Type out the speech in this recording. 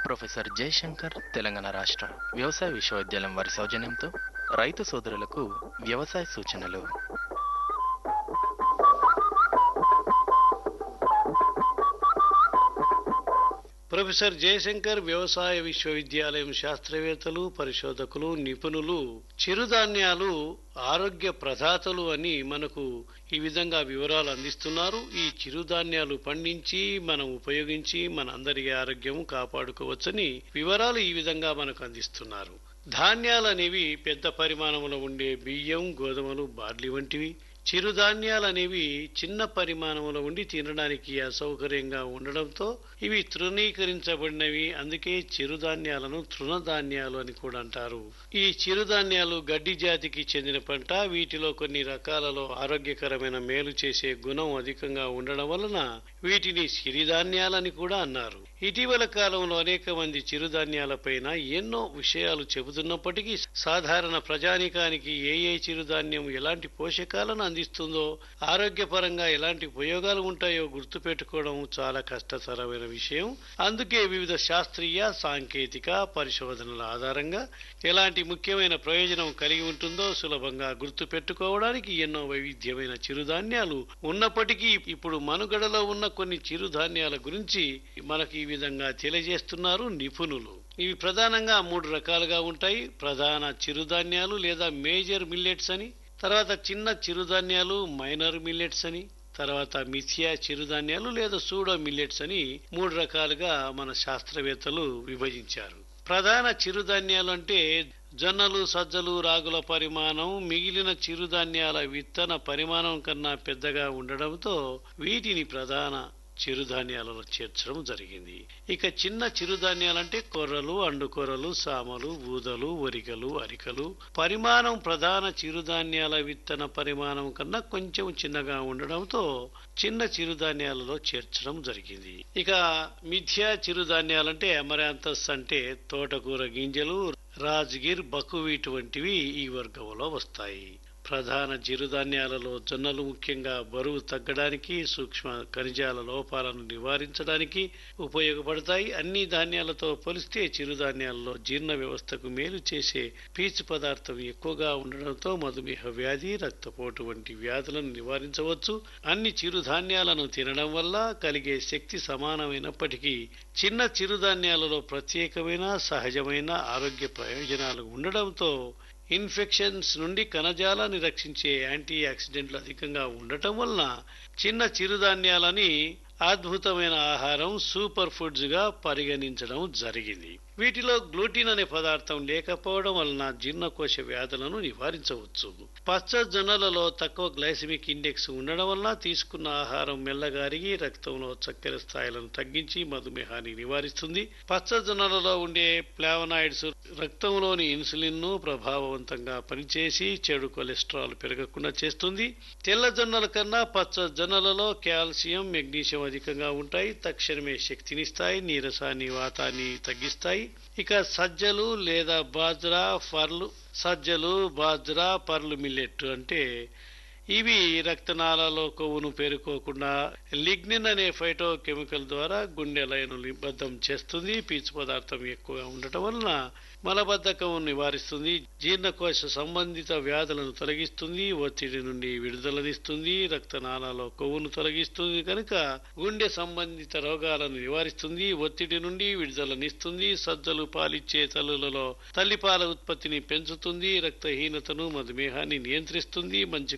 professor Jayashankar Telangana రాష్ట్ర వ్యవసాయ విశ్వవిద్యాలయం వారి సౌజన్యంతో రైతు సోదరులకు వ్యవసాయ సూచనలు ప్రొఫెసర్ జయశంకర్ వ్యవసాయ విశ్వవిద్యాలయం శాస్త్రవేత్తలు పరిశోధకులు నిపుణులు చిరుధాన్యాలు ఆరోగ్య ప్రదాతలు అని మనకు ఈ విధంగా వివరాలు అందిస్తున్నారు ఈ చిరుధాన్యాలు పండించి మనం ఉపయోగించి మన అందరి ఆరోగ్యం కాపాడుకోవచ్చని వివరాలు ఈ విధంగా మనకు అందిస్తున్నారు ధాన్యాలు అనేవి పెద్ద పరిమాణంలో ఉండే బియ్యం గోధుమలు బార్లీ వంటివి చిరుధాన్యాలు అనేవి చిన్న పరిమాణంలో ఉండి తినడానికి అసౌకర్యంగా ఉండడంతో ఇవి తృణీకరించబడినవి అందుకే చిరుధాన్యాలను తృణధాన్యాలు అని కూడా అంటారు ఈ చిరుధాన్యాలు గడ్డి జాతికి చెందిన పంట వీటిలో కొన్ని రకాలలో ఆరోగ్యకరమైన మేలు చేసే గుణం అధికంగా ఉండడం వలన వీటిని సిరిధాన్యాలని కూడా అన్నారు ఇటీవల కాలంలో అనేక మంది చిరుధాన్యాలపైన ఎన్నో విషయాలు చెబుతున్నప్పటికీ సాధారణ ప్రజానికానికి ఏ ఏ చిరుధాన్యం ఎలాంటి పోషకాలను అందిస్తుందో ఆరోగ్యపరంగా ఎలాంటి ఉపయోగాలు ఉంటాయో గుర్తుపెట్టుకోవడం చాలా కష్టతరమైన విషయం అందుకే వివిధ శాస్త్రీయ సాంకేతిక పరిశోధనల ఆధారంగా ఎలాంటి ముఖ్యమైన ప్రయోజనం కలిగి ఉంటుందో సులభంగా గుర్తుపెట్టుకోవడానికి ఎన్నో వైవిధ్యమైన చిరుధాన్యాలు ఉన్నప్పటికీ ఇప్పుడు మనుగడలో ఉన్న కొన్ని చిరుధాన్యాల గురించి మనకు ఈ విధంగా తెలియజేస్తున్నారు నిపుణులు ఇవి ప్రధానంగా మూడు రకాలుగా ఉంటాయి ప్రధాన చిరుధాన్యాలు లేదా మేజర్ మిల్లెట్స్ అని తర్వాత చిన్న చిరుధాన్యాలు మైనర్ మిల్లెట్స్ అని తర్వాత మిథియా చిరుధాన్యాలు లేదా సూడో మిల్లెట్స్ అని మూడు రకాలుగా మన శాస్త్రవేత్తలు విభజించారు ప్రధాన చిరుధాన్యాలు అంటే జొన్నలు సజ్జలు రాగుల పరిమాణం మిగిలిన చిరుధాన్యాల విత్తన పరిమాణం కన్నా పెద్దగా ఉండడంతో వీటిని ప్రధాన చిరుధాన్యాలలో చేర్చడం జరిగింది ఇక చిన్న చిరుధాన్యాలంటే కొర్రలు అండుకొర్రలు సామలు ఊదలు ఒరికలు అరికలు పరిమాణం ప్రధాన చిరుధాన్యాల విత్తన పరిమాణం కన్నా కొంచెం చిన్నగా ఉండడంతో చిన్న చిరుధాన్యాలలో చేర్చడం జరిగింది ఇక మిథ్యా చిరుధాన్యాలంటే అమరాంతస్ అంటే తోటకూర గింజలు రాజ్గిర్ బకువీట్ వంటివి ఈ వర్గంలో వస్తాయి ప్రధాన చిరుధాన్యాలలో జొన్నలు ముఖ్యంగా బరువు తగ్గడానికి సూక్ష్మ ఖనిజాల లోపాలను నివారించడానికి ఉపయోగపడతాయి అన్ని ధాన్యాలతో పోలిస్తే చిరుధాన్యాలలో జీర్ణ వ్యవస్థకు మేలు చేసే పీచు పదార్థం ఎక్కువగా ఉండడంతో మధుమేహ వ్యాధి రక్తపోటు వంటి వ్యాధులను నివారించవచ్చు అన్ని చిరుధాన్యాలను తినడం వల్ల కలిగే శక్తి సమానమైనప్పటికీ చిన్న చిరుధాన్యాలలో ప్రత్యేకమైన సహజమైన ఆరోగ్య ప్రయోజనాలు ఉండడంతో ఇన్ఫెక్షన్స్ నుండి కణజాలాన్ని రక్షించే యాంటీ ఆక్సిడెంట్లు అధికంగా ఉండటం వలన చిన్న చిరుధాన్యాలని అద్భుతమైన ఆహారం సూపర్ ఫుడ్స్ గా పరిగణించడం జరిగింది వీటిలో గ్లూటిన్ అనే పదార్థం లేకపోవడం వలన జీర్ణకోశ వ్యాధులను నివారించవచ్చు పచ్చ జొన్నలలో తక్కువ గ్లైసిమిక్ ఇండెక్స్ ఉండడం వలన తీసుకున్న ఆహారం మెల్లగారిగి రక్తంలో చక్కెర స్థాయిలను తగ్గించి మధుమేహాన్ని నివారిస్తుంది పచ్చ జొన్నలలో ఉండే ప్లావనాయిడ్స్ రక్తంలోని ఇన్సులిన్ ను ప్రభావవంతంగా పనిచేసి చెడు కొలెస్ట్రాల్ పెరగకుండా చేస్తుంది తెల్ల జొన్నల కన్నా పచ్చ జొన్నలలో కాల్షియం మెగ్నీషియం అధికంగా ఉంటాయి తక్షణమే శక్తినిస్తాయి నీరసాన్ని వాతాన్ని తగ్గిస్తాయి ఇక సజ్జలు లేదా బాజ్రా ఫర్లు సజ్జలు బాజ్రా పర్లు మిల్లెట్ అంటే ఇవి రక్తనాళాలో కొవ్వును పేరుకోకుండా లిగ్నిన్ అనే ఫైటో కెమికల్ ద్వారా గుండె లయను నిబద్ధం చేస్తుంది పీచు పదార్థం ఎక్కువగా ఉండటం వలన మలబద్ధకం నివారిస్తుంది జీర్ణకోశ సంబంధిత వ్యాధులను తొలగిస్తుంది ఒత్తిడి నుండి విడుదలనిస్తుంది రక్తనాళాలో కొవ్వును తొలగిస్తుంది కనుక గుండె సంబంధిత రోగాలను నివారిస్తుంది ఒత్తిడి నుండి విడుదలనిస్తుంది సజ్జలు పాలిచ్చే తల్లులలో తల్లిపాల ఉత్పత్తిని పెంచుతుంది రక్తహీనతను మధుమేహాన్ని నియంత్రిస్తుంది మంచి